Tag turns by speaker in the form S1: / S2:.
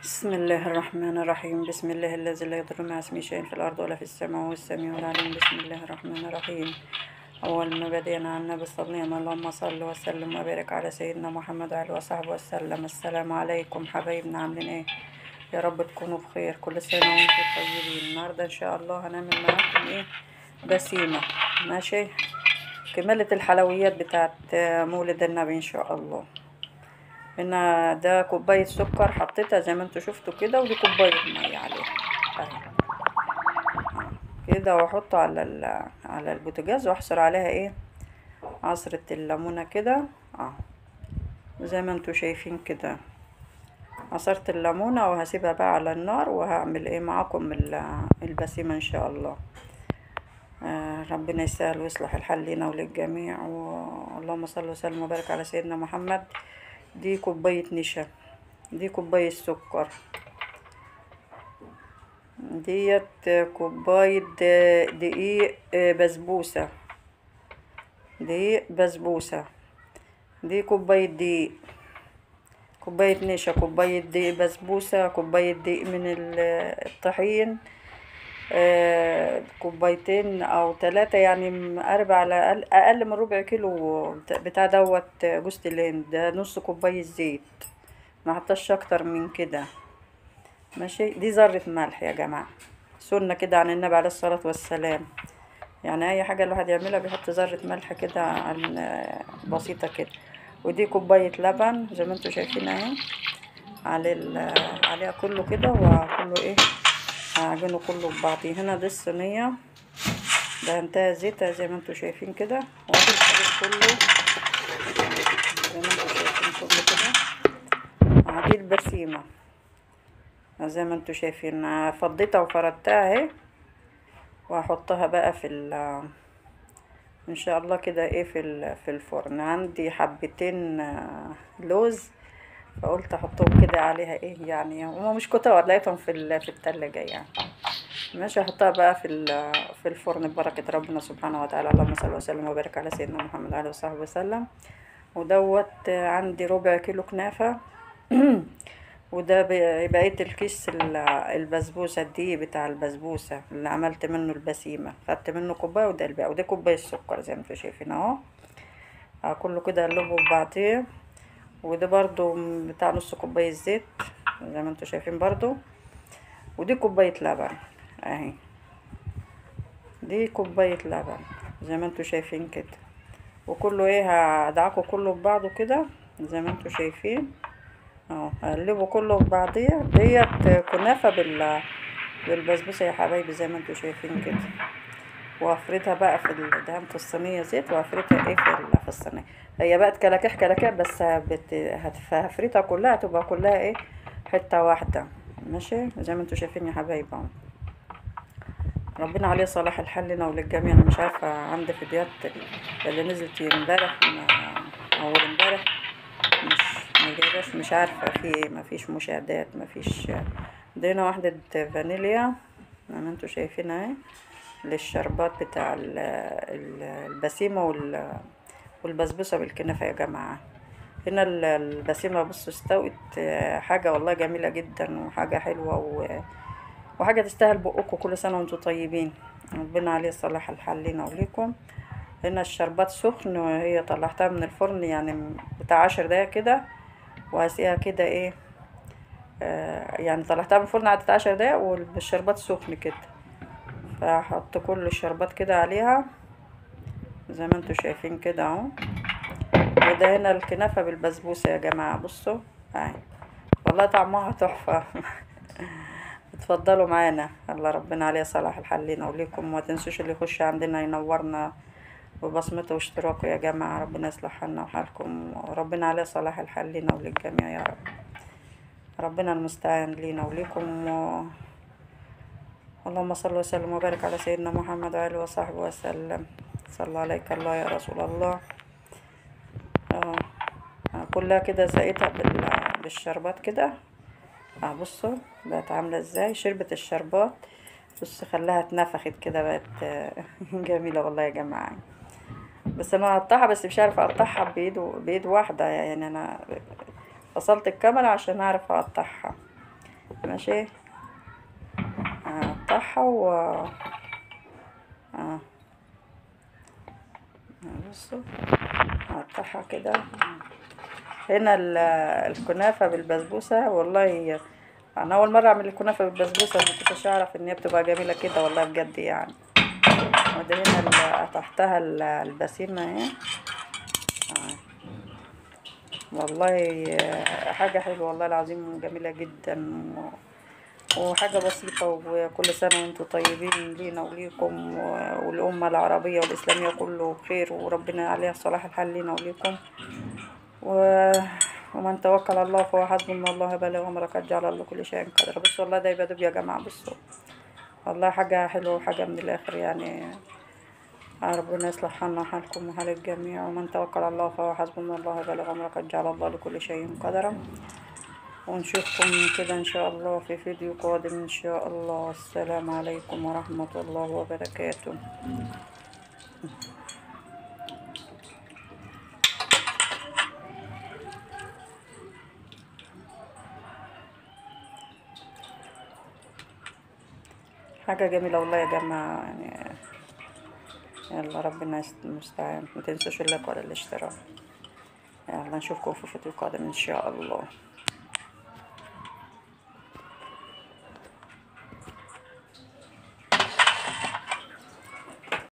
S1: بسم الله الرحمن الرحيم بسم الله الذي لا يضر مع اسمه شيء في الأرض ولا في السماء وهو السميع العليم بسم الله الرحمن الرحيم أول ما بدينا عن النبي صلى الله عليه وسلم اللهم صل وسلم وبارك على سيدنا محمد وعلى وصحبه وسلم السلام عليكم حبايبنا عاملين ايه يا رب تكونوا بخير كل سنة وانتم طيبين النهاردة إن شاء الله هنعمل معاكم ايه بسيمة ماشي كمالة الحلويات بتاعت مولد النبي إن شاء الله هنا ده كوباية سكر حطيتها زي ما انتوا شفتوا كده ودي كوباية مية عليها اهي كده واحطه على ال- على البوتاجاز واحصر عليها ايه عصرة الليمونة كده اه زي ما انتوا شايفين كده عصرت الليمونة وهسيبها بقى على النار وهعمل ايه معاكم ال- البسيمة ان شاء الله آه ربنا يسهل ويصلح الحال لينا وللجميع واللهم صل وسلم وبارك على سيدنا محمد دي كوباية نشا دي كوباية سكر ديت كوباية دقيق بسبوسة دقيق بسبوسة دي كوباية دقيق كوباية نشا كوباية دقيق بسبوسة كوباية دقيق من ال- الطحين آه، كوبايتين او ثلاثة يعني مقرب على اقل اقل من ربع كيلو بتاع دوت جوز الهند ده نص كوباية زيت ما حطاش اكتر من كده ماشي دي ذرة ملح يا جماعة سنة كده عن النبي عليه الصلاة والسلام يعني اي حاجة الواحد يعملها بيحط ذرة ملح كده عن بسيطة كده ودي كوباية لبن زي ما انتوا شايفين اهي على ال- عليها كله كده وكله ايه هعجنه كله ببعضيه هنا دي الصينية دهنتها زيتها زي ما انتوا شايفين كده وادي الخليط كله زي ما انتوا شايفين كله كده وهدي البسيمة زي ما انتوا شايفين فضيتها وفردتها اهي وهحطها بقى في ال ان شاء الله كده ايه في ال- في الفرن عندي حبتين آه، لوز فقلت احطهم كده عليها ايه يعني هما مش كتار لقيتهم في ال- في التلاجة يعني ماشي احطها بقى في ال- في الفرن ببركة ربنا سبحانه وتعالى اللهم صل وسلم وبارك على سيدنا محمد وعلى وصحبه وسلم ودوت عندي ربع كيلو كنافة وده ب- بقية الكيس ال- البسبوسة دي بتاع البسبوسة اللي عملت منه البسيمة خدت منه كوباية وده الباقي وده كوباية سكر زي ما انتوا شايفين اهو اه كله كده اقلبه ببعضيه وده برضو بتاع نص كوباية زيت زي ما انتوا شايفين برضو ودي كوباية لبن اهي دي كوباية لبن زي ما انتوا شايفين كده وكله ايه هدعكه كله ببعضه كده زي ما انتوا شايفين اهو هقلبه كله ببعضيه ديت كنافة بال بالبسبوسة يا حبايبي زي ما انتوا شايفين كده وافردها بقى في ال- دهنت الصينية زيت وافردها ايه في ال- في الصينية هي بقت كلاكيح كلاكيح بس بت... هت- هفردها كلها تبقى كلها ايه حتة واحدة ماشي زي ما انتوا شايفين يا حبايبي اهو ربنا عليه صلاح الحال لنا وللجميع انا مش عارفة عندي فيديوهات اللي نزلت امبارح ما- اول امبارح مش ما جايباش مش عارفة في ايه مفيش مشاهدات مفيش دينا واحدة فانيليا زي ما انتوا شايفين اهي للشربات بتاع ال- ال- البسيمة وال والبسبوسة بالكنافة يا جماعة هنا ال- البسيمة بصوا استوت آه، حاجة والله جميلة جدا وحاجة حلوة و... وحاجة تستاهل بقكم كل سنة وانتم طيبين ربنا عليه صلاح الحال لينا وليكم هنا الشربات سخن وهي طلعتها من الفرن يعني بتاع عشر دقايق كده وهسقيها كده ايه آه يعني طلعتها من الفرن قعدت عشر دقايق والشربات سخن كده فهحط كل الشربات كده عليها زي ما انتوا شايفين كده اهو وده هنا الكنافة بالبسبوسة يا جماعة بصوا اهي والله طعمها تحفة اتفضلوا معانا الله ربنا عليه صلاح الحال لينا وليكم وما تنسوش اللي يخش عندنا ينورنا ببصمته واشتراكه يا جماعة ربنا يصلح حالنا وحالكم وربنا عليه صلاح الحال لينا وللجميع يا رب ربنا المستعان لينا وليكم و... اللهم صل وسلم وبارك على سيدنا محمد وآله وصحبه وسلم صلى عليك الله يا رسول الله اه آه، كلها كده زقيتها بال... بالشربات كده اه بصوا بقت عاملة ازاي شربت الشربات بص خلاها اتنفخت كده بقت آه، جميلة والله يا جماعة بس انا هقطعها بس مش عارفة اقطعها بايد بايد واحدة يعني انا فصلت الكاميرا عشان اعرف اقطعها ماشي هقطعها و اه بصوا هقطعها كده هنا ال- الكنافة بالبسبوسة والله انا اول مرة اعمل الكنافة بالبسبوسة ما كنتش اعرف ان هي بتبقى جميلة كده والله بجد يعني وده هنا ال- قطعتها ال- البسيمة اهي آه. والله آه، حاجة حلوة والله العظيم جميلة جدا و- وحاجة بسيطة وكل سنة وانتم طيبين لينا وليكم و- والأمة العربية والإسلامية كله بخير وربنا عليها صلاح الحال لينا وليكم و... ومن توكل على الله فهو حسبه ان الله بلغ امره قد جعل الله كل شيء قدر بصوا والله ده يبقى دوب يا جماعة بصوا والله حاجة حلوة وحاجة من الآخر يعني آه ربنا يصلح حالنا وحالكم وحال الجميع ومن توكل على الله فهو حسبه ان الله بلغ امره قد جعل الله لكل شيء قدرا ونشوفكم كده ان شاء الله في فيديو قادم ان شاء الله السلام عليكم ورحمة الله وبركاته حاجة جميلة والله يا جماعة يعني يلا ربنا يست- المستعان ما تنسوش اللايك ولا الاشتراك يلا نشوفكم في فيديو قادم ان شاء الله